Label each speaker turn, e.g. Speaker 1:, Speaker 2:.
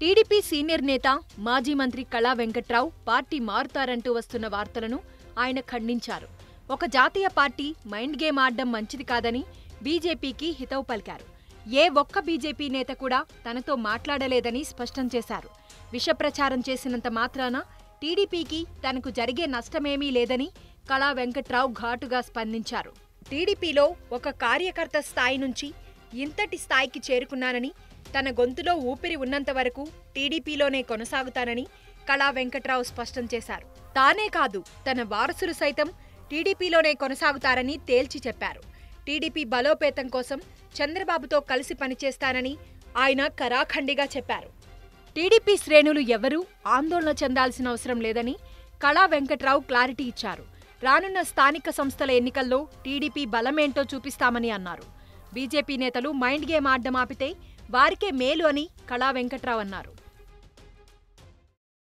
Speaker 1: TDP senior నేత మాజీ మంత్రి కళా వెంకట్రావు పార్టీ మారుతారంటూ వస్తున్న వార్తలను ఆయన ఖండించారు ఒక జాతీయ పార్టీ మైండ్ గేమ్ ఆడడం మంచిది కాదని బీజేపీకి హితవు పలికారు ఏ ఒక్క బీజేపీ నేత కూడా తనతో మాట్లాడలేదని స్పష్టం చేశారు విష ప్రచారం చేసినంత మాత్రాన టీడీపీకి తనకు జరిగే నష్టమేమీ లేదని కళా వెంకట్రావు ఘాటుగా స్పందించారు టీడీపీలో ఒక కార్యకర్త స్థాయి నుంచి ఇంతటి స్థాయికి చేరుకున్నానని తన గొంతులో ఊపిరి ఉన్నంత వరకు టీడీపీలోనే కొనసాగుతానని కళా వెంకట్రావు స్పష్టం చేశారు తానే కాదు తన వారసులు సైతం టీడీపీలోనే కొనసాగుతారని తేల్చి చెప్పారు టీడీపీ బలోపేతం కోసం చంద్రబాబుతో కలిసి పనిచేస్తానని ఆయన కరాఖండిగా చెప్పారు టీడీపీ శ్రేణులు ఎవరూ ఆందోళన చెందాల్సిన అవసరం లేదని కళా వెంకట్రావు క్లారిటీ ఇచ్చారు రానున్న స్థానిక సంస్థల ఎన్నికల్లో టీడీపీ బలమేంటో చూపిస్తామని అన్నారు బీజేపీ నేతలు మైండ్ గేమ్ ఆడ్డం ఆపితే వారికే మేలు అని కళా వెంకట్రావు అన్నారు